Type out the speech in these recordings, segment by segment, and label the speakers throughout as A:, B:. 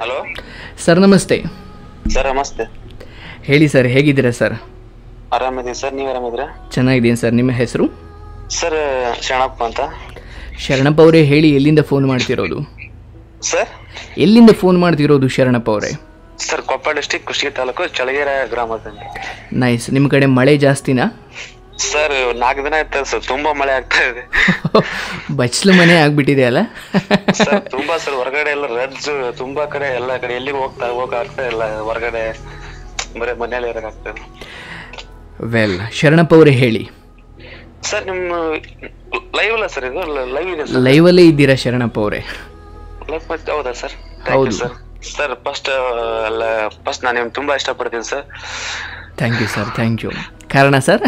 A: Hello
B: sir ನಮಸ್ತೆ
A: sir ನಮಸ್ತೆ
B: ಹೇಳಿ ಸರ್ ಹೇಗಿದ್ದೀರಾ ಸರ್
A: ಆರಾಮಿದ್ದೀವಿ ಸರ್ ನೀವು ಆರಾಮಿದ್ದೀರಾ
B: ಚೆನ್ನಾಗಿದ್ದೀನಿ ಸರ್ ನಿಮ್ಮ ಹೆಸರು
A: ಸರ್ ಶರಣಪ್ಪ ಅಂತ
B: ಶರಣಪ್ಪ ಅವರೇ ಹೇಳಿ ಎಲ್ಲಿಂದ ಫೋನ್ ಮಾಡ್ತಿರೋದು
A: ಸರ್
B: ಎಲ್ಲಿಂದ ಫೋನ್ ಮಾಡ್ತಿರೋದು ಶರಣಪ್ಪ ಅವರೇ
A: ಸರ್ ಕೊಪ್ಪಳ ಡಿಸ್ಟಿಕ್ ಕುಷ್ಟಗಿ ತಾಲೂಕು ಚಳಗೇರ ಗ್ರಾಮದಿಂದ
B: ನೈಸ್ ನಿಮ್ಮ ಕಡೆ ಮಳೆ ಜಾಸ್ತಿನಾ
A: ಸರ್ ನಾಲ್ಕು ದಿನ ಆಯ್ತು ಸರ್ ತುಂಬಾ ಮಳೆ ಆಗ್ತಾ ಇದೆ
B: ಬಚ್ಲು ಮನೆ ಆಗ್ಬಿಟ್ಟಿದೆ ಅಲ್ಲ
A: ಸರ್ ತುಂಬಾ ಸರ್ ಹೊರಗಡೆ ಎಲ್ಲ ರಜ್ ತುಂಬಾ ಕಡೆ ಎಲ್ಲ ಕಡೆ ಎಲ್ಲಿಗೆ ಹೋಗ್ತಾ ಹೋಗಕ್ ಆಗ್ತಾ ಇಲ್ಲ ಹೊರಗಡೆ ಬರೀ ಮನೇಲಿ ಇರಕ್ ಆಗ್ತದೆ
B: ವೆಲ್ ಶರಣಪ್ಪ ಅವರೇ ಹೇಳಿ
A: ಸರ್ ನಿಮ್ಮ ಲೈವ್ ಅಲ್ಲ ಸರ್ ಇದು ಲೈವ್ ಇದೆ ಸರ್
B: ಲೈವಲ್ಲೇ ಇದ್ದೀರಾ ಶರಣಪ್ಪ ಅವರೇ
A: ಲೈವ್ ಮತ್ತೆ ಹೌದಾ ಸರ್
B: ಹೌದು.
A: ಸರ್ ಸರ್ ಫಸ್ಟ್ ಅಲ್ಲ ಫಸ್ಟ್ ನಾನು ನಿಮ್ಗೆ ತುಂಬಾ ಇಷ್ಟಪಡ್ತೀನಿ sir
B: thank you sir thank you ಕಾರಣ ಸರ್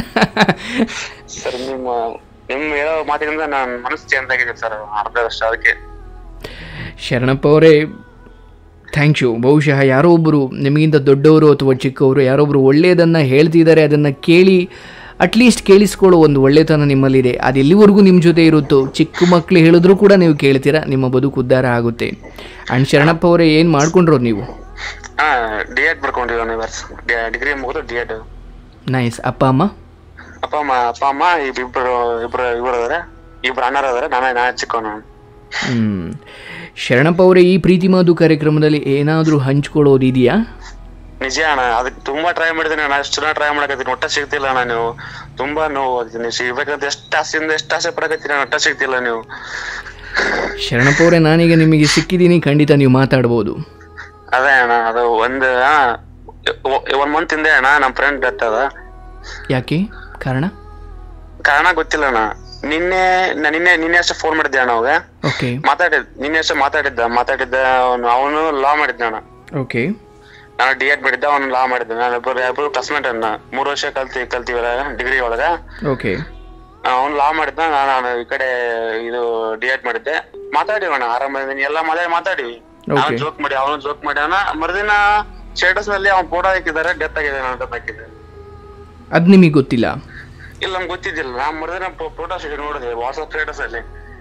A: ಸರ್ ನಿಮ್ಮ ನಿಮ್ ಹೇಳೋ ಮಾತಿನಿಂದ ನನ್ನ ಮನಸ್ಸು ಚೇಂಜ್ ಆಗಿದೆ ಸರ್ ಅರ್ಧ ವರ್ಷ ಅದಕ್ಕೆ
B: ಶರಣಪ್ಪ ಅವರೇ ಥ್ಯಾಂಕ್ ಯು ಬಹುಶಃ ಯಾರೋ ಒಬ್ಬರು ನಿಮಗಿಂತ ದೊಡ್ಡವರು ಅಥವಾ ಚಿಕ್ಕವರು ಯಾರೊಬ್ಬರು ಒಳ್ಳೆಯದನ್ನು ಹೇಳ್ತಿದ್ದಾರೆ ಅದನ್ನು ಕೇಳಿ ಅಟ್ಲೀಸ್ಟ್ ಕೇಳಿಸ್ಕೊಳ್ಳೋ ಒಂದು ಒಳ್ಳೆತನ ನಿಮ್ಮಲ್ಲಿದೆ ಅದು ಎಲ್ಲಿವರೆಗೂ ನಿಮ್ಮ ಜೊತೆ ಇರುತ್ತೋ ಚಿಕ್ಕ ಮಕ್ಕಳು ಹೇಳಿದ್ರು ಕೂಡ ನೀವು ಕೇಳ್ತೀರಾ ನಿಮ್ಮ ಬದುಕು ಉದ್ಧಾರ ಆಗುತ್ತೆ ಆ್ಯಂಡ್ ಶರಣಪ್ಪ ಅವರೇ ಏನು ಮಾಡ್ಕೊಂಡ್ರೋ ನೀವು
A: ಹಾ ಡಿ ಎಡ್ ಬರ್ಕೊಂಡಿರೋ ಯೂನಿವರ್ಸ್ ಡಿಗ್ರಿ ಮುಗಿದು ಡಿ ಎಡ್
B: ನೈಸ್ ಅಪ್ಪ ಅಮ್ಮ
A: ಅಪ್ಪ ಅಮ್ಮ ಅಪ್ಪ ಅಮ್ಮ ಇಬ್- ಇಬ್ರು ಇಬ್ರು ಇಬ್ರು ಅದಾರೆ ಇಬ್ರು ಅಣ್ಣರು ಅದಾರೆ ನಾನೇ ನಾನೇ ಚಿಕ್ಕವನು
B: ಹ್ಮ್. ಶರಣಪ್ಪ ಅವರೇ ಈ ಪ್ರೀತಿ ಮಾತು ಕಾರ್ಯಕ್ರಮದಲ್ಲಿ ಏನಾದರೂ ಹಂಚ್ಕೊಳ್ಳೋದು ಇದೆಯಾ
A: ನಿಜ ಅಣ್ಣ ಅದಕ್ಕೆ ತುಂಬಾ ಟ್ರೈ ಮಾಡಿದ್ದೀನಿ ಅಣ್ಣ ಎಷ್ಟು ಟ್ರೈ ಮಾಡಕತ್ತೀನಿ ಒಟ್ಟ ಸಿಗ್ತಿಲ್ಲ ಅಣ್ಣ ನೀವು ತುಂಬಾ ನೋವು ನೀವು ಸಿಗ್ಬೇಕಂತ ಎಷ್ಟು ಆಸೆಯಿಂದ ಎಷ್ಟು ಆಸೆ ಪಡಕತ್ತೀನಿ ಒಟ್ಟ ಸಿಗ್ತಿಲ್ಲ ನೀವು
B: ಶರಣಪ್ಪ ಅವರೇ ನಾನೀಗ ನಿಮಗೆ ಸಿಕ್ಕಿದ್ದೀನಿ ಖಂಡಿತ ನೀವು ಮಾತಾಡ್ಬೋದು
A: ಅದೇ ಅಣ್ಣ ಅದು ಒಂದ್ ಆ, ಒ- ಒಂದ್ ಮಂತ್ ಹಿಂದೆ ಅಣ್ಣ ನಮ್ಮ ಫ್ರೆಂಡ್ ಡೆತ್ ಅದ
B: ಯಾಕೆ ಕಾರಣ
A: ಕಾರಣ ಗೊತ್ತಿಲ್ಲ ಅಣ್ಣ ನಿನ್ನೆ ನಾ ನಿನ್ನೆ ನಿನ್ನೆ ಅಷ್ಟೇ ಫೋನ್ ಮಾಡಿದ್ದೆ ಅಣ್ಣ ಅವಾಗ
B: ಓಕೆ
A: ಮಾತಾಡಿದ್ ನಿನ್ನೆ ಅಷ್ಟೇ ಮಾತಾಡಿದ್ದ ಮಾತಾಡಿದ್ದ ಅವನು ಅವನು ಲಾ ಮಾಡಿದ್ದ ಅಣ್ಣ
B: ಓಕೆ
A: ನಾನು ಡಿ ಎಡ್ ಮಾಡಿದ್ದ ಅವನು ಲಾ ಮಾಡಿದ್ದ ನಾನು ಇಬ್ಬರು ಇಬ್ಬರು ಕ್ಲಾಸ್ಮೇಟ್ ಅಣ್ಣ ಮೂರು ವರ್ಷ ಕಲ್ತಿ ಕಲ್ತೀವಲ್ಲ ಡಿಗ್ರಿ ಒಳಗ
B: ಓಕೆ
A: ಅವ್ನು ಲಾ ಮಾಡಿದ್ದ ನಾನು ನಾನು ಈ ಕಡೆ ಇದು ಡಿ ಎಡ್ ಮಾಡಿದ್ದೆ ಮಾತಾಡಿವಣ್ಣ ಆರಾಮದಿನಿ ಎಲ್ಲ ಮಾತಾಡಿ ಮಾತಾಡಿವಿ ನಾನು
B: Okay.
A: ಜೋಕ್ ಮಾಡಿ ಅವನು ಜೋಕ್ ಮಾಡಿ ಅವನ ಮರುದಿನ ಸ್ಟೇಟಸ್ ನಲ್ಲಿ ಅವ್ನು ಫೋಟೋ ಹಾಕಿದ್ದಾರೆ ಡೆತ್ ಆಗಿದೆ ಅಂತ ಹಾಕಿದ್ದೆ
B: ಅದು ನಿಮಗೆ ಗೊತ್ತಿಲ್ಲ
A: ಇಲ್ಲ ನಮ್ಗೆ ಗೊತ್ತಿದ್ದಿಲ್ಲ ನಾನು ಮರುದಿನ ಫೋಟೋ ನೋಡಿದೆ ವಾಟ್ಸ್ಆಪ್ ಸ್ಟೇಟಸ್ ಅಲ್ಲಿ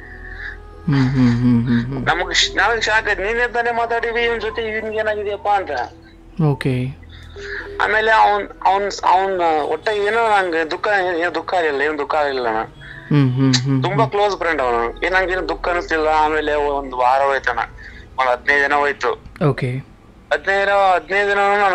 B: ಹ್ಮ್ ಹ್ಮ್ ಹ್ಮ್ ಹ್ಮ್ ಹ್ಮ್
A: ನಮಗ್ ನಾವೀಗ ಶಾಕ್ ಆಯ್ತು ನೀನೇ ತಾನೇ ಮಾತಾಡಿವಿ ಇವನ್ ಜೊತೆ ಇವನ್ಗೆ ಏನಾಗಿದೆಯಪ್ಪ ಅಂತ
B: ಓಕೆ
A: ಆಮೇಲೆ ಅವ್ನ್ ಅವ್ನ್ ಅವ್ನ್ ಒಟ್ಟ ಏನೋ ನಂಗೆ ದುಃಖ ಏನೋ ದುಃಖ ಆಗಿಲ್ಲ ಏನು ದುಃಖ ಆಗಿಲ್ಲ ಅಣ್ಣ
B: ಹ್ಮ್ ಹ್ಮ್ ಹ್ಮ್
A: ತುಂಬಾ ಕ್ಲೋಸ್ ಫ್ರೆಂಡ್ ಅವನು ಏನ್ ನಂಗೆ ಏನು ದುಃಖ ಅನಿಸ್ತಿಲ್ಲ ಆಮೇಲೆ ಒಂದ್ ವಾರ ಹೋಯ್ತಣ್ಣ ಒಂದ್ ಹದಿನೈದು ದಿನ ಹೋಯ್ತು
B: ಓಕೆ
A: ಹದಿನೈದು ಹದಿನೈದು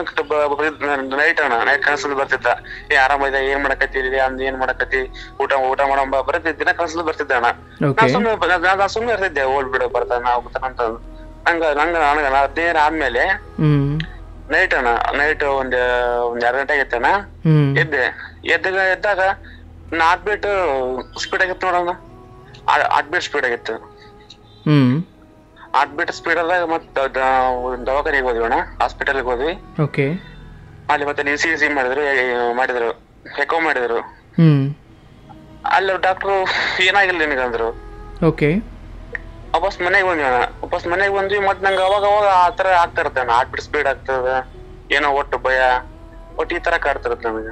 A: ದಿನ ನೈಟ್ ಅಣ್ಣ ನೈಟ್ ಕನಸಲ್ಲಿ ಬರ್ತಿದ್ದ ಏ ಆರಾಮಿದೆ ಏನ್ ಮಾಡಕತ್ತೀರಿ ಅಂದ್ ಏನ್ ಮಾಡಕತ್ತಿ ಊಟ ಊಟ ಮಾಡಂಬ ಬರ್ತಿದ್ದ ದಿನ ಕನಸಲ್ಲಿ ಬರ್ತಿದ್ದ ಅಣ್ಣ
B: ಓಕೆ
A: ನಾ ಸುಮ್ನೆ ನಾ ಸುಮ್ನೆ ಇರ್ತಿದ್ದೆ ಓಡ್ ಬಿಡು ಬರ್ತಾನ ಹೋಗ್ತಾನಂತ ನಂಗ ನಂಗ ನನಗ ನಾ ಹದಿನೈದು ದಿನ ಆದ್ಮೇಲೆ
B: ಹ್ಮ್
A: ನೈಟ್ ಅಣ್ಣ ನೈಟ್ ಒಂದ್ ಒಂದ್ ಎರಡು ಗಂಟೆಗೆ ಎತ್ತಣ್ಣ
B: ಹ್ಮ್
A: ಎದ್ದೆ ಎದ್ದಾಗ ಎದ್ದಾಗ ನಾ ಹಾರ್ಟ್ಬೀಟ್ ಸ್ಪೀಡ್ ಆಗಿತ್ತು ನೋಡೋಣ ಹಾರ್ಟ್ಬೀಟ್ ಸ್ಪೀಡ್ ಆಗಿತ್ತು
B: ಹ್ಮ್
A: ಹಾರ್ಟ್ಬೀಟ್ ಸ್ಪೀಡ್ ಆದಾಗ ಮತ್ತೆ ದವಾಖಾನೆಗೆ ಹೋದ್ವಿ ಅಣ್ಣ ಹಾಸ್ಪಿಟಲ್ಗೆ ಹೋದ್ವಿ
B: ಓಕೆ
A: ಅಲ್ಲಿ ಮತ್ತೆ ನೀವು ಸಿ ಸಿ ಮಾಡಿದ್ರು ಏ- ಮಾಡಿದ್ರು ಎಕೋ ಮಾಡಿದ್ರು
B: ಹ್ಮ್
A: ಅಲ್ಲಿ ಡಾಕ್ಟ್ರು ಏನಾಗಿಲ್ಲ ನಿನಗೆ ಅಂದ್ರು
B: ಓಕೆ
A: ವಾಪಸ್ ಮನೆಗೆ ಬಂದ್ವಿ ಅಣ್ಣ ವಾಪಸ್ ಮನೆಗೆ ಬಂದ್ವಿ ಮತ್ತೆ ನಂಗೆ ಅವಾಗ ಅವಾಗ ಆ ತರ ಆಗ್ತಾ ಇರುತ್ತೆ ಅಣ್ಣ ಹಾರ್ಟ್ ಬೀಟ್ ಸ್ಪೀಡ್ ಆಗ್ತದ ಏನೋ ಒಟ್ಟು ಭಯ ಒಟ್ಟು ಈ ತರ ಕಾಡ್ತಿರುತ್ತೆ ನಮಗೆ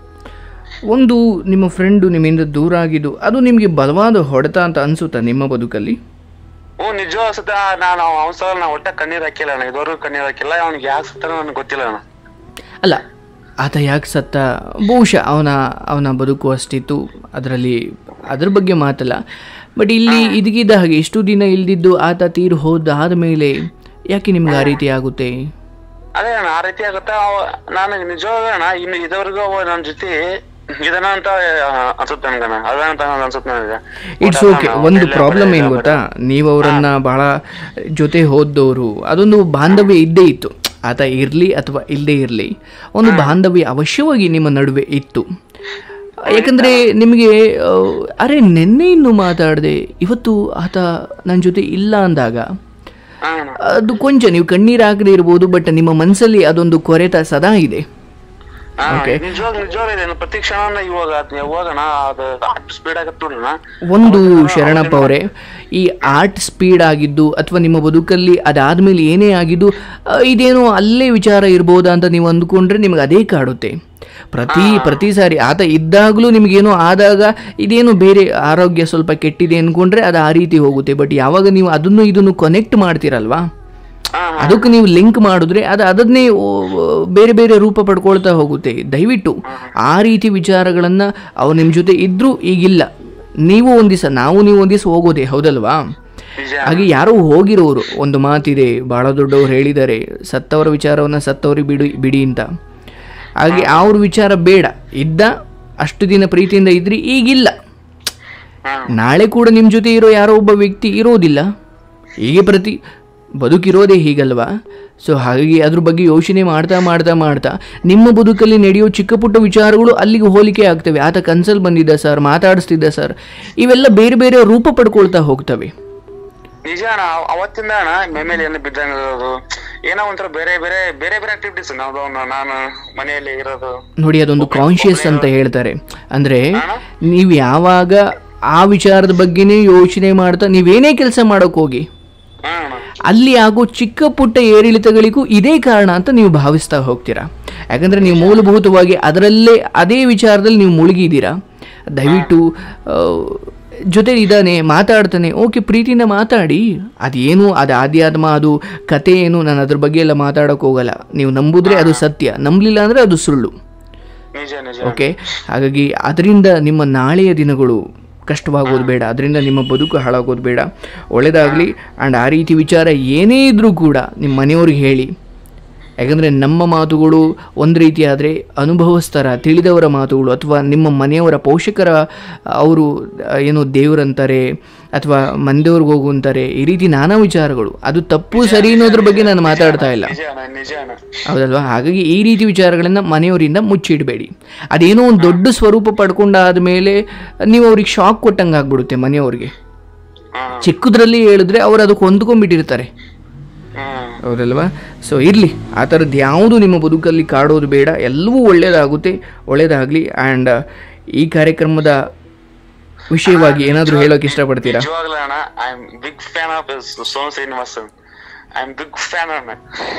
B: ಒಂದು ನಿಮ್ಮ ಫ್ರೆಂಡು ನಿಮ್ಮಿಂದ ದೂರ ಆಗಿದ್ದು ಅದು ನಿಮಗೆ ಬಲವಾದ ಹೊಡೆತ ಅಂತ ಅನ್ಸುತ್ತಾ ನಿಮ್ಮ ಬದುಕಲ್ಲಿ
A: ಹ್ಞೂ ನಿಜ ಅನ್ಸುತ್ತೆ ನಾನು ಅವನ ಸಲ ನಾ ಒಟ್ಟ ಕಣ್ಣೀರ್ ಹಾಕಿಲ್ಲ ಅಣ್ಣ ಇದುವರೆಗೂ ಕಣ್ಣೀರ್ ಹಾಕಿಲ್ಲ ಅವ್ನಿಗೆ ಯಾಕೆ ಸುತ್ತ ನನಗೆ ಗೊತ್ತಿಲ್ಲ ಅಣ್ಣ
B: ಅಲ್ಲ ಆತ ಯಾಕೆ ಸತ್ತ ಬಹುಶಃ ಅವನ ಅವನ ಬದುಕು ಅಷ್ಟಿತ್ತು ಅದರಲ್ಲಿ ಅದ್ರ ಬಗ್ಗೆ ಮಾತಲ್ಲ ಬಟ್ ಇಲ್ಲಿ ಇದಕ್ಕಿದ್ದ ಹಾಗೆ ಎಷ್ಟು ದಿನ ಇಲ್ದಿದ್ದು ಆತ ತೀರು ಹೋದಾದ ಮೇಲೆ ಯಾಕೆ ನಿಮ್ಗೆ ಆ ರೀತಿ ಆಗುತ್ತೆ
A: ಅದೇ ಅಣ್ಣ ಆ ರೀತಿ ಆಗುತ್ತಾ ನನಗೆ ನಿಜವಾಗ ಅಣ್ಣ ಇನ್ನು ಇದುವರೆಗೂ ಅವ ನನ್ನ ಜೊತೆ ಇದನ್ನ ಅಂತ ಅನ್ಸುತ್ತೆ ನನ್ಗಣ್ಣ ಅದ ಅಂತ ಅನ್ಸುತ್ತೆ ನನಗೆ
B: ಇಟ್ಸ್ ಓಕೆ ಒಂದು ಪ್ರಾಬ್ಲಮ್ ಏನು ಗೊತ್ತಾ ನೀವು ಅವರನ್ನ ಬಹಳ ಜೊತೆ ಹೋದವರು ಅದೊಂದು ಬಾಂಧವ್ಯ ಇದ್ದೇ ಇತ್ತು ಆತ ಇರಲಿ ಅಥವಾ ಇಲ್ಲದೇ ಇರಲಿ ಒಂದು ಬಾಂಧವ್ಯ ಅವಶ್ಯವಾಗಿ ನಿಮ್ಮ ನಡುವೆ ಇತ್ತು ಯಾಕಂದರೆ ನಿಮಗೆ ಆ, ಅರೆ ನೆನ್ನೆ ಇನ್ನು ಮಾತಾಡಿದೆ ಇವತ್ತು ಆತ ನನ್ನ ಜೊತೆ ಇಲ್ಲ ಅಂದಾಗ
A: ಹಾ ಅಣ್ಣ
B: ಅದು ಕೊಂಚ ನೀವು ಕಣ್ಣೀರು ಹಾಕದೇ ಇರ್ಬೋದು ಬಟ್ ನಿಮ್ಮ ಮನಸ್ಸಲ್ಲಿ ಅದೊಂದು ಕೊರೆತ ಸದಾ ಇದೆ
A: ಹಾ, ನಿಜವಾಗ್ ನಿಜವಾಗ್ ಇದೆ ಪ್ರತಿ ಕ್ಷಣ ಇವಾಗ ಅದ್ನ ಯಾವಾಗಣ ಅದು ಸ್ಪೀಡ್ ಆಗತ್ತೆ ನೋಡೋಣ
B: ಒಂದು ಶರಣಪ್ಪ ಅವರೇ ಈ ಆರ್ಟ್ ಸ್ಪೀಡ್ ಆಗಿದ್ದು ಅಥವಾ ನಿಮ್ಮ ಬದುಕಲ್ಲಿ ಅದಾದ್ಮೇಲೆ ಏನೇ ಆಗಿದ್ದು ಆ, ಇದೇನೋ ಅಲ್ಲೇ ವಿಚಾರ ಇರ್ಬೋದಾ ಅಂತ ನೀವು ಅಂದ್ಕೊಂಡ್ರೆ ನಿಮ್ಗೆ ಅದೇ ಕಾಡುತ್ತೆ ಪ್ರತಿ ಪ್ರತಿ ಸಾರಿ ಆತ ಇದ್ದಾಗಲೂ ನಿಮಗೇನೋ ಆದಾಗ ಇದೇನೋ ಬೇರೆ ಆರೋಗ್ಯ ಸ್ವಲ್ಪ ಕೆಟ್ಟಿದೆ ಅಂದ್ಕೊಂಡ್ರೆ ಅದು ಆ ರೀತಿ ಹೋಗುತ್ತೆ ಬಟ್ ಯಾವಾಗ ನೀವು ಅದನ್ನು ಇದನ್ನು ಕನೆಕ್ಟ್ ಮಾಡ್ತೀರಲ್ವಾ
A: ಹಾ,
B: ಅದಕ್ಕೆ ನೀವು ಲಿಂಕ್ ಮಾಡಿದ್ರೆ ಅದು ಅದನ್ನೇ ಓ, ಬೇರೆ ಬೇರೆ ರೂಪ ಪಡ್ಕೊಳ್ತಾ ಹೋಗುತ್ತೆ ದಯವಿಟ್ಟು ಆ ರೀತಿ ವಿಚಾರಗಳನ್ನು ಅವ್ರು ನಿಮ್ಮ ಜೊತೆ ಇದ್ರೂ ಈಗಿಲ್ಲ ನೀವು ಒಂದು ದಿವಸ ನಾವು ನೀವು ಒಂದು ದಿವಸ ಹೋಗೋದೇ ಹೌದಲ್ವಾ
A: ನಿಜ
B: ಹಾಗೆ ಯಾರೋ ಹೋಗಿರೋರು ಒಂದು ಮಾತಿದೆ ಭಾಳ ದೊಡ್ಡವರು ಹೇಳಿದ್ದಾರೆ ಸತ್ತವರ ವಿಚಾರವನ್ನು ಸತ್ತವರಿಗೆ ಬಿಡಿ ಬಿಡಿ ಅಂತ ಹಾಗೆ ಅವ್ರ ವಿಚಾರ ಬೇಡ ಇದ್ದ ಅಷ್ಟು ದಿನ ಪ್ರೀತಿಯಿಂದ ಇದ್ರಿ ಈಗಿಲ್ಲ
A: ಹಾ
B: ನಾಳೆ ಕೂಡ ನಿಮ್ಮ ಜೊತೆ ಇರೋ ಯಾರೋ ಒಬ್ಬ ವ್ಯಕ್ತಿ ಇರೋದಿಲ್ಲ ಹೀಗೆ ಪ್ರತಿ ಬದುಕಿರೋದೇ ಹೀಗಲ್ವಾ ಸೊ ಹಾಗಾಗಿ ಅದ್ರ ಬಗ್ಗೆ ಯೋಚನೆ ಮಾಡ್ತಾ ಮಾಡ್ತಾ ಮಾಡ್ತಾ ನಿಮ್ಮ ಬದುಕಲ್ಲಿ ನಡೆಯೋ ಚಿಕ್ಕ ಪುಟ್ಟ ವಿಚಾರಗಳು ಅಲ್ಲಿಗೆ ಹೋಲಿಕೆ ಆಗ್ತವೆ ಆತ ಕನ್ಸಲ್ಲಿ ಬಂದಿದ್ದ ಸರ್ ಮಾತಾಡಿಸ್ತಿದ್ದ ಸರ್ ಇವೆಲ್ಲ ಬೇರೆ ಬೇರೆ ರೂಪ ಪಡ್ಕೊಳ್ತಾ ಹೋಗ್ತವೆ
A: ನಿಜ ಅಣ್ಣ ಅವ- ಅವತ್ತಿಂದ ಅಣ್ಣ ಮೆಮೇಲಿ ಏನು ಬಿದ್ದಂಗ ಇರೋದು ಏನೋ ಒಂಥರ ಬೇರೆ ಬೇರೆ ಬೇರೆ ಬೇರೆ ಆಕ್ಟಿವಿಟೀಸ್ ನಾವು ನಾನು ಮನೆಯಲ್ಲಿ ಇರೋದು
B: ನೋಡಿ ಅದೊಂದು ಕಾನ್ಷಿಯಸ್ ಅಂತ ಹೇಳ್ತಾರೆ ಅಂದರೆ ನೀವು ಯಾವಾಗ ಆ ವಿಚಾರದ ಬಗ್ಗೆನೇ ಯೋಚನೆ ಮಾಡ್ತಾ ನೀವೇನೇ ಕೆಲಸ ಮಾಡೋಕೆ ಹೋಗಿ
A: ಹಾ ಅಣ್ಣ
B: ಅಲ್ಲಿ ಆಗೋ ಚಿಕ್ಕ ಪುಟ್ಟ ಏರಿಳಿತಗಳಿಗೂ ಇದೇ ಕಾರಣ ಅಂತ ನೀವು ಭಾವಿಸ್ತಾ ಹೋಗ್ತೀರಾ ಯಾಕಂದರೆ ನೀವು ಮೂಲಭೂತವಾಗಿ ಅದರಲ್ಲೇ ಅದೇ ವಿಚಾರದಲ್ಲಿ ನೀವು ಮುಳುಗಿದ್ದೀರಾ ದಯವಿಟ್ಟು ಆ, ಜೊತೆ ಇದ್ದಾನೆ ಮಾತಾಡ್ತಾನೆ ಓಕೆ ಪ್ರೀತಿಯಿಂದ ಮಾತಾಡಿ ಅದೇನು ಅದು ಆಧ್ಯಾತ್ಮ ಅದು ಕತೆ ಏನು ನಾನು ಅದ್ರ ಬಗ್ಗೆ ಎಲ್ಲ ಮಾತಾಡೋಕೆ ಹೋಗಲ್ಲ ನೀವು ನಂಬುದ್ರೆ ಅದು ಸತ್ಯ ನಂಬಲಿಲ್ಲ ಅಂದರೆ ಅದು ಸುಳ್ಳು
A: ನಿಜ ನಿಜ
B: ಓಕೆ ಹಾಗಾಗಿ ಅದರಿಂದ ನಿಮ್ಮ ನಾಳೆಯ ದಿನಗಳು ಕಷ್ಟವಾಗೋದು ಬೇಡ ಅದರಿಂದ ನಿಮ್ಮ ಬದುಕು ಹಾಳಾಗೋದು ಬೇಡ ಒಳ್ಳೆಯದಾಗಲಿ ಆ್ಯಂಡ್ ಆ ರೀತಿ ವಿಚಾರ ಏನೇ ಇದ್ದರೂ ಕೂಡ ನಿಮ್ಮ ಮನೆಯವ್ರಿಗೆ ಹೇಳಿ ಯಾಕಂದರೆ ನಮ್ಮ ಮಾತುಗಳು ಒಂದು ರೀತಿ ಆದರೆ ಅನುಭವಸ್ಥರ ತಿಳಿದವರ ಮಾತುಗಳು ಅಥವಾ ನಿಮ್ಮ ಮನೆಯವರ ಪೋಷಕರ ಅವರು ಏನು ದೇವರಂತಾರೆ ಅಥವಾ ಮಂದಿಯವ್ರಿಗೆ ಹೋಗು ಅಂತಾರೆ ಈ ರೀತಿ ನಾನಾ ವಿಚಾರಗಳು ಅದು ತಪ್ಪು ಸರಿ ಅನ್ನೋದ್ರ ಬಗ್ಗೆ ನಾನು ಮಾತಾಡ್ತಾ ಇಲ್ಲ
A: ನಿಜ ಅಣ್ಣ ನಿಜ ಅಣ್ಣ
B: ಹೌದಲ್ವಾ ಹಾಗಾಗಿ ಈ ರೀತಿ ವಿಚಾರಗಳನ್ನು ಮನೆಯವರಿಂದ ಮುಚ್ಚಿಡಬೇಡಿ ಅದೇನೋ ಒಂದು ದೊಡ್ಡ ಸ್ವರೂಪ ಪಡ್ಕೊಂಡಾದ ಮೇಲೆ ನೀವು ಅವ್ರಿಗೆ ಶಾಕ್ ಕೊಟ್ಟಂಗೆ ಆಗ್ಬಿಡುತ್ತೆ ಮನೆಯವ್ರಿಗೆ
A: ಹಾ
B: ಚಿಕ್ಕದ್ರಲ್ಲಿ ಹೇಳಿದ್ರೆ ಅವ್ರು ಅದಕ್ಕೆ ಹೊಂದ್ಕೊಂಡ್ಬಿಟ್ಟಿರ್ತಾರೆ
A: ಹ್ಮ್
B: ಹೌದಲ್ವಾ ಸೊ ಇರಲಿ ಆ ಥರದ್ದು ಯಾವುದು ನಿಮ್ಮ ಬದುಕಲ್ಲಿ ಕಾಡೋದು ಬೇಡ ಎಲ್ಲವೂ ಒಳ್ಳೆಯದಾಗುತ್ತೆ ಒಳ್ಳೆಯದಾಗಲಿ ಆ್ಯಂಡ್ ಈ ಕಾರ್ಯಕ್ರಮದ ವಿಷಯವಾಗಿ ಏನಾದರೂ ಹೇಳೋಕೆ ಇಷ್ಟಪಡ್ತೀರಾ
A: ನಿಜವಾಗ್ಲೂ ಅಣ್ಣ I am big fan of Sonu Srinivasan I am big fan ಅಣ್ಣ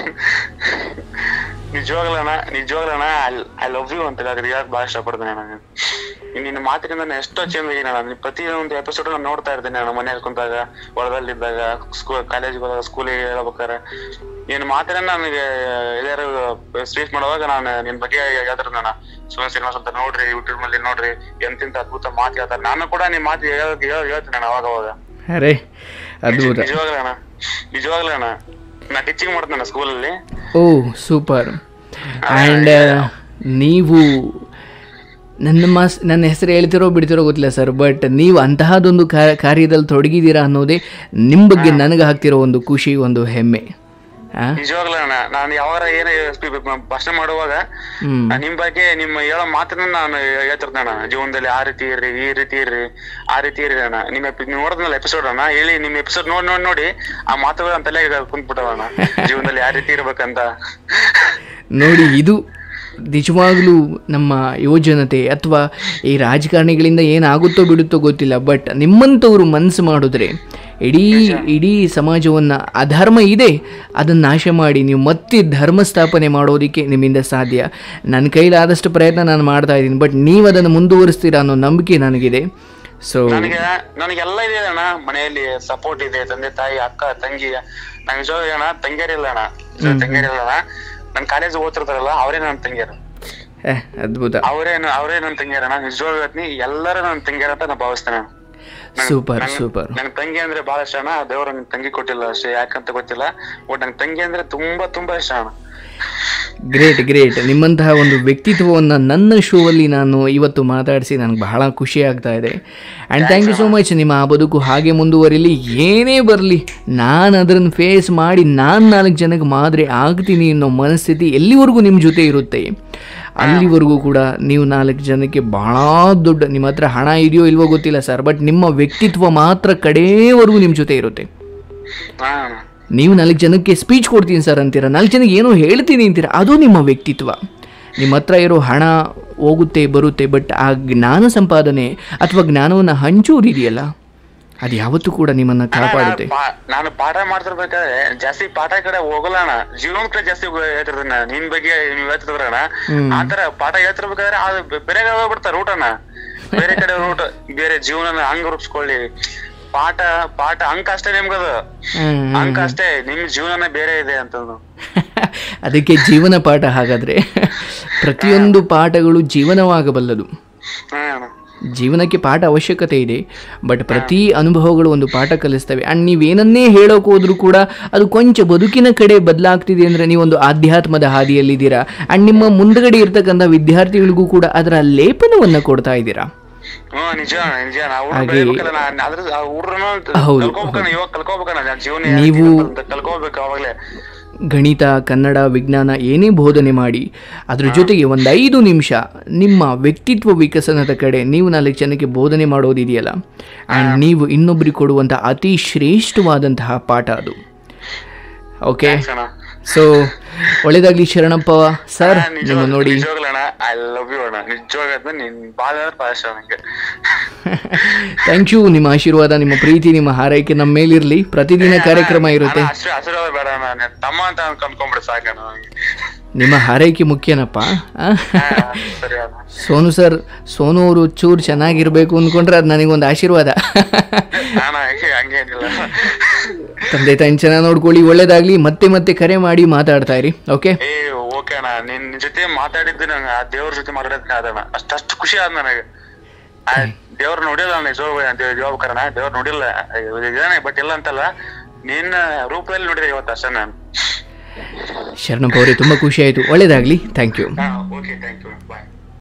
A: ನಿಜವಾಗ್ಲೂ ಅಣ್ಣ ನಿಜವಾಗ್ಲೂ ಅಣ್ಣ ಐ ಲವ್ ಯು ಅಂತ ಹೇಳಿ ಹೇಳಕ್ ಬಹಳ ಇಷ್ಟಪಡ್ತೇನೆ ಅಣ್ಣ ನಿನ್ನ ಮಾತಿನಿಂದ ನಾನು ಎಷ್ಟೋ ಚೇಂಜ್ ಆಗಿನ ಅಣ್ಣ ಪ್ರತಿಯೊಂದು ಎಪಿಸೋಡ್ ನಾನು ನೋಡ್ತಾ ಇರ್ತೇನೆ ಅಣ್ಣ ಮನೇಲಿ ಕುಂತಾಗ ಹೊಲದಲ್ಲಿದ್ದಾಗ ಸ್ಕೂಲ್ ಕಾಲೇಜಿಗೆ ಹೋದಾಗ ಸ್ಕೂಲಿಗೆ ಹೇಳ್ಬೇಕಾರೆ ನಿನ್ನ ಮಾತಿನ ನನಗೆ ಎಲ್ಲಾರು ಸ್ಪೀಚ್ ಮಾಡುವಾಗ ನಾನು ನಿನ್ ಬಗ್ಗೆ ಹೇಳ್ತಿರ್ತೀನಿ ಅಣ್ಣ ಸೋನು ಶ್ರೀನಿವಾಸ್ ಅಂತ ನೋಡ್ರಿ ಯೂಟ್ಯೂಬ್ ಅಲ್ಲಿ ನೋಡ್ರಿ ಎಂತಿಂತ ಅದ್ಭುತ ಮಾತು ಹೇಳ್ತಾರೆ ನಾನು ಕೂಡ ನಿಮ್ ಮಾತು ಹೇಳೋದ್ ಹೇಳ್- ಹೇಳ್ತೀನಿ ಅಣ್ಣ ಅವಾಗ ಅವಾಗ
B: ಅರೆ ಅದ್ಭುತ
A: ನಿಜವಾಗ್ಲೂ ಅಣ್ಣ ನಿಜವಾಗ್ಲೂ ಅಣ್ಣ ನಾ ಟೀಚಿಂಗ್ ಮಾಡ್ತೇನೆ ಸ್ಕೂಲಲ್ಲಿ
B: ಓ ಸೂಪರ್ ಆ್ಯಂಡ್ ನೀವು ನನ್ನ ಮಾಸ್ ನನ್ನ ಹೆಸರು ಹೇಳ್ತಿರೋ ಬಿಡ್ತಿರೋ ಗೊತ್ತಿಲ್ಲ ಸರ್ ಬಟ್ ನೀವು ಅಂತಹದೊಂದು ಕಾ- ಕಾರ್ಯದಲ್ಲಿ ತೊಡಗಿದ್ದೀರಾ ಅನ್ನೋದೇ ನಿಮ್ಮ ಬಗ್ಗೆ ನನಗೆ ಹಾಕ್ತಿರೋ ಒಂದು ಖುಷಿ ಒಂದು ಹೆಮ್ಮೆ ಆ?
A: ನಿಜವಾಗ್ಲೂ ಅಣ್ಣ ನಾನು ಯಾವಾಗ ಏನೇ ಭಾಷಣ ಮಾಡುವಾಗ
B: ಹ್ಮ್
A: ನಾನ್ ನಿಮ್ ಬಗ್ಗೆ ನಿಮ್ಮ ಹೇಳೋ ಮಾತನ್ನ ನಾನು ಹೇಳ್ತಿರ್ತೇನೆ ಅಣ್ಣ ಜೀವನದಲ್ಲಿ ಆ ರೀತಿ ಇರ್ರಿ ಈ ರೀತಿ ಇರ್ರಿ ಆ ರೀತಿ ಇರ್ರಿ ಅಣ್ಣ ನಿಮ್ಮ ಎಪಿ- ನೀವು ನೋಡಿದ್ನಲ್ಲ ಎಪಿಸೋಡ್ ಅಣ್ಣ ಹೇಳಿ ನಿಮ್ ಎಪಿಸೋಡ್ ನೋಡಿ ನೋಡಿ ನೋಡಿ ಆ ಮಾತುಗಳು ಅಂತ ಕುಂತ್ಬಿಟ್ಟವಣ್ಣ ಜೀವನದಲ್ಲಿ ಯಾವ ರೀತಿ ಇರ್ಬೇಕಂತ
B: ನೋಡಿ ಇದು ನಿಜವಾಗ್ಲೂ ನಮ್ಮ ಯುವಜನತೆ ಅಥವಾ ಈ ರಾಜಕಾರಣಿಗಳಿಂದ ಏನಾಗುತ್ತೋ ಬಿಡುತ್ತೋ ಗೊತ್ತಿಲ್ಲ ಬಟ್ ನಿಮ್ಮಂಥವ್ರು ಮನಸ್ಸು ಮಾಡಿದ್ರೆ ಇಡೀ ಇಡೀ ಸಮಾಜವನ್ನು ಅಧರ್ಮ ಇದೆ ಅದನ್ನು ನಾಶ ಮಾಡಿ ನೀವು ಮತ್ತೆ ಧರ್ಮ ಸ್ಥಾಪನೆ ಮಾಡೋದಕ್ಕೆ ನಿಮ್ಮಿಂದ ಸಾಧ್ಯ ನನ್ನ ಕೈಲಾದಷ್ಟು ಪ್ರಯತ್ನ ನಾನು ಮಾಡ್ತಾ ಇದ್ದೀನಿ ಬಟ್ ನೀವು ಅದನ್ನು ಮುಂದುವರಿಸ್ತೀರಾ ಅನ್ನೋ ನಂಬಿಕೆ ನನಗಿದೆ ಸೊ
A: ನನಗೆ ನನಗೆಲ್ಲ ಇದೆ ಅಣ್ಣ ಮನೆಯಲ್ಲಿ ಸಪೋರ್ಟ್ ಇದೆ ತಂದೆ ತಾಯಿ ಅಕ್ಕ ತಂಗಿ ನಂಗೆ ನಿಜವಾಗ್ಲೂ ಅಣ್ಣ ತಂಗಿಯರಿಲ್ಲ ಅಣ್ಣ ತಂಗಿಯರಿಲ್ಲ ಅಣ್ಣ ನನ್ ಕಾಲೇಜ್ ಓದ್ತಿರ್ತಾರಲ್ಲ ಅವರೇ ನನ್ನ ತಂಗಿಯರು
B: ಏ ಅದ್ಭುತ
A: ಅವರೇ ಅವರೇ ನನ್ನ ತಂಗಿಯರ ಅಣ್ಣ ನಿಜವಾಗ್ಲೂ ಹೇಳ್ತೀನಿ ಎಲ್ಲರೂ ನನ್ನ ತಂಗಿಯರ ಅಂತ ನಾನು ಭಾವಿಸ್ತೇನೆ ಅಣ್ಣ.
B: ಸೂಪರ್ ಸೂಪರ್
A: ನನ್ ತಂಗಿ ಅಂದ್ರೆ ಬಹಳ ಇಷ್ಟ ಅಣ್ಣ ದೇವ್ರ ನನ್ ತಂಗಿ ಕೊಟ್ಟಿಲ್ಲ ಅಷ್ಟೇ ಯಾಕಂತ ಗೊತ್ತಿಲ್ಲ ಬಟ್ ನನ್ ತಂಗಿ ಅಂದ್ರೆ ತುಂಬಾ ತುಂಬಾ ಇಷ್ಟ ಅಣ್ಣ
B: ಗ್ರೇಟ್ ಗ್ರೇಟ್ ನಿಮ್ಮಂತಹ ಒಂದು ವ್ಯಕ್ತಿತ್ವವನ್ನು ನನ್ನ ಶೋವಲ್ಲಿ ನಾನು ಇವತ್ತು ಮಾತಾಡಿಸಿ ನನಗೆ ಬಹಳ ಖುಷಿ ಆಗ್ತಾ ಇದೆ and thank you so much ನಿಮ್ಮ ಆ ಬದುಕು ಹಾಗೆ ಮುಂದುವರಿಲಿ ಏನೇ ಬರಲಿ ನಾನು ಅದನ್ನು ಫೇಸ್ ಮಾಡಿ ನಾನು ನಾಲ್ಕು ಜನಕ್ಕೆ ಮಾದರಿ ಆಗ್ತೀನಿ ಅನ್ನೋ ಮನಸ್ಥಿತಿ ಎಲ್ಲಿವರೆಗೂ ನಿಮ್ಮ ಜೊತೆ ಇರುತ್ತೆ ಅಲ್ಲಿವರೆಗೂ ಕೂಡ ನೀವು ನಾಲ್ಕು ಜನಕ್ಕೆ ಭಾಳ ದೊಡ್ಡ ನಿಮ್ಮ ಹತ್ರ ಹಣ ಇದೆಯೋ ಇಲ್ವೋ ಗೊತ್ತಿಲ್ಲ ಸರ್ ಬಟ್ ನಿಮ್ಮ ವ್ಯಕ್ತಿತ್ವ ಮಾತ್ರ ಕಡೆಯವರೆಗೂ ನಿಮ್ಮ ಜೊತೆ ಇರುತ್ತೆ
A: ಹಾ ಅಣ್ಣ.
B: ನೀವು ನಾಲ್ಕು ಜನಕ್ಕೆ ಸ್ಪೀಚ್ ಕೊಡ್ತೀನಿ ಸರ್ ಅಂತೀರ ನಾಲ್ಕು ಜನಕ್ಕೆ ಏನೋ ಹೇಳ್ತೀನಿ ಅಂತೀರ ಅದು ನಿಮ್ಮ ವ್ಯಕ್ತಿತ್ವ ನಿಮ್ಮ ಹತ್ರ ಇರೋ ಹಣ ಹೋಗುತ್ತೆ ಬರುತ್ತೆ ಬಟ್ ಆ ಜ್ಞಾನ ಸಂಪಾದನೆ ಅಥವಾ ಜ್ಞಾನವನ್ನು ಹಂಚೋದಿದೆಯಲ್ಲ ಅದು ಯಾವತ್ತೂ ಕೂಡ ನಿಮ್ಮನ್ನು ಕಾಪಾಡುತ್ತೆ
A: ಪಾ- ನಾನು ಪಾಠ ಮಾಡ್ತಿರ್ಬೇಕಾದ್ರೆ ಜಾಸ್ತಿ ಪಾಠ ಕಡೆ ಹೋಗಲ್ಲ ಅಣ್ಣ ಜೀವನ ಕಡೆ ಜಾಸ್ತಿ ಹೇಳ್ತಿರ್ತೀನಿ ನಿನ್ ಬಗ್ಗೆ ನೀವ್ ಹೇಳ್ತಿದ್ರ ಅಣ್ಣ ಆತರ ಪಾಠ ಹೇಳ್ತಿರ್ಬೇಕಾದ್ರೆ ಅದು ಬೆ- ಬೇರೆ ಕಡೆ ಹೋಗ್ಬಿಡ್ತಾರೆ ಊಟನ ಬೇರೆ ಕಡೆ ಊಟ ಬೇರೆ ಜೀವನ ಹಂಗ ರೂಪಿಸ್ಕೊಳ್ಳಿ ಪಾಠ ಪಾಠ ಅಂಕ ಅಷ್ಟೇ ನಿಮ್ಗದು
B: ಹ್ಮ್.
A: ಅಂಕ ಅಷ್ಟೇ ನಿಮ್ ಜೀವನನೇ ಬೇರೆ ಇದೆ ಅಂತಂದು
B: ಅದಕ್ಕೆ ಜೀವನ ಪಾಠ ಹಾಗಾದ್ರೆ ಪ್ರತಿಯೊಂದು ಪಾಠಗಳು ಜೀವನವಾಗಬಲ್ಲದು
A: ಹ್ಮ್
B: ಜೀವನಕ್ಕೆ ಪಾಠ ಅವಶ್ಯಕತೆ ಇದೆ ಬಟ್ ಪ್ರತಿ ಅನುಭವಗಳು ಒಂದು ಪಾಠ ಕಲಿಸ್ತವೆ ಅಂಡ್ ನೀವೇನನ್ನೇ ಹೇಳೋಕೆ ಹೋದ್ರೂ ಕೂಡ ಅದು ಕೊಂಚ ಬದುಕಿನ ಕಡೆ ಬದಲಾಗ್ತಿದೆ ಅಂದ್ರೆ ನೀವೊಂದು ಆಧ್ಯಾತ್ಮದ ಹಾದಿಯಲ್ಲಿದ್ದೀರಾ ಅಂಡ್ ನಿಮ್ಮ ಮುಂದಗಡೆ ಇರ್ತಕ್ಕಂಥ ವಿದ್ಯಾರ್ಥಿಗಳಿಗೂ ಕೂಡ ಅದರ ಲೇಪನವನ್ನ ಕೊಡ್ತಾ ಇದ್ದೀರಾ
A: ಹ್ಮ್ ನಿಜ ನಿಜ ನಾವು
B: ಹಾಗೆ-
A: ಬೆಳಿಬೇಕಲ್ಲ ನಾ- ಅದ್ರ ಆ ಹುಡ್ರನ್ನು
B: ಹೌದು.
A: ಕಲ್ಕೋಬೇಕಣ್ಣ ಇವಾಗ ಕಲ್ಕೋಬೇಕಣ್ಣ ನಾನ್ ಜೀವನ
B: ನೀವು-
A: ಏನೈತಿ ಅಂತ ಕಲ್ಕೋಬೇಕು ಅವಾಗ್ಲೇ
B: ಗಣಿತ ಕನ್ನಡ ವಿಜ್ಞಾನ ಏನೇ ಬೋಧನೆ ಮಾಡಿ ಅದ್ರ ಜೊತೆಗೆ ಒಂದು ಐದು ನಿಮಿಷ ನಿಮ್ಮ ವ್ಯಕ್ತಿತ್ವ ವಿಕಸನದ ಕಡೆ ನೀವು ನಾಲ್ಕು ಜನಕ್ಕೆ ಬೋಧನೆ ಮಾಡೋದಿದೆಯಲ್ಲ ಆ್ಯಂಡ್ ನೀವು ಇನ್ನೊಬ್ಬರಿಗೆ ಕೊಡುವಂಥ ಅತಿ ಶ್ರೇಷ್ಠವಾದಂತಹ ಪಾಠ ಅದು ಓಕೆ
A: ಅಣ್ಣ
B: ಸೊ ಒಳ್ಳೇದಾಗ್ಲಿ ಶರಣಪ್ಪ ಸರ್ ನಿಮ್ಮ ನೋಡಿ
A: ನಿಜವಾಗ್ಲಣ್ಣ ಐ ಲವ್ ಯು ಅಣ್ಣ ನಿಜವಾಗ್ಲೂ ನಿನ್ ಬಾಳ ಪಾಶ ನಂಗೆ
B: ಥ್ಯಾಂಕ್ ಯು ನಿಮ್ಮ ಆಶೀರ್ವಾದ ನಿಮ್ಮ ಪ್ರೀತಿ ನಿಮ್ಮ ಹಾರೈಕೆ ನಮ್ಮ ಮೇಲಿರಲಿ ಪ್ರತಿದಿನ ಕಾರ್ಯಕ್ರಮ ಇರುತ್ತೆ
A: ಅಣ್ಣ, ಅಷ್ಟು ಆಶೀರ್ವಾದ ಬೇಡ ಅಣ್ಣ ನೀನ್ ತಮ್ಮ ಅಂತ ಕನ್ಕೊಂಡ್ಬಿಡು ಸಾಕಣ್ಣ ನಂಗೆ
B: ನಿಮ್ಮ ಹಾರೈಕೆ ಮುಖ್ಯನಪ್ಪ ಆ?
A: ಹಾ, ಸರಿ ಅಣ್ಣ
B: ಸೋನು ಸರ್ ಸೋನು ಅವರು ಚೂರು ಚೆನ್ನಾಗಿರ್ಬೇಕು ಅಂದ್ಕೊಂಡ್ರೆ ಅದು ನನಗೊಂದು ಆಶೀರ್ವಾದ
A: ಅಣ್ಣ ಹಂಗೆ ಹಂಗೇನಿಲ್ಲ
B: ತಂದೆ ತಾಯಿ ಚೆನ್ನಾಗಿ ನೋಡ್ಕೊಳ್ಳಿ ಒಳ್ಳೇದಾಗ್ಲಿ ಮತ್ತೆ ಮತ್ತೆ ಕರೆ ಮಾಡಿ ಮಾತಾಡ್ತಾ ಇರಿ ಓಕೆ
A: ಏ ಓಕೆ ಅಣ್ಣ ನಿನ್ ನಿನ್ ಜೊತೆ ಮಾತಾಡಿದ್ದು ನಂಗೆ ಆ ದೇವ್ರ ಜೊತೆ ಮಾತಾಡೋದಕ್ಕೆ ಆದಣ್ಣ ಅಷ್ಟಷ್ಟು ಖುಷಿ ಆದ್ ನನಗೆ ಆ ದೇವ್ರ ನೋಡಿಲ್ಲ ನಿಜವಾಗ ಹೇಳ್ಬೇಕಣ್ಣ ದೇವ್ರ ನೋಡಿಲ್ಲ ಇದಾನೆ ಬಟ್ ಇಲ್ಲ ಅಂತಲ್ಲ ನಿನ್ನ ರೂಪದಲ್ಲಿ ನೋಡಿದೆ ಇವತ್ತು ಅಷ್ಟೇ ನಾನು
B: ಶರಣಪ್ಪ ಅವರೇ ತುಂಬ ಖುಷಿ ಆಯಿತು ಒಳ್ಳೇದಾಗಲಿ ಥ್ಯಾಂಕ್ ಯು
A: ಹಾ ಓಕೆ ಥ್ಯಾಂಕ್ ಯು ಬಾಯ್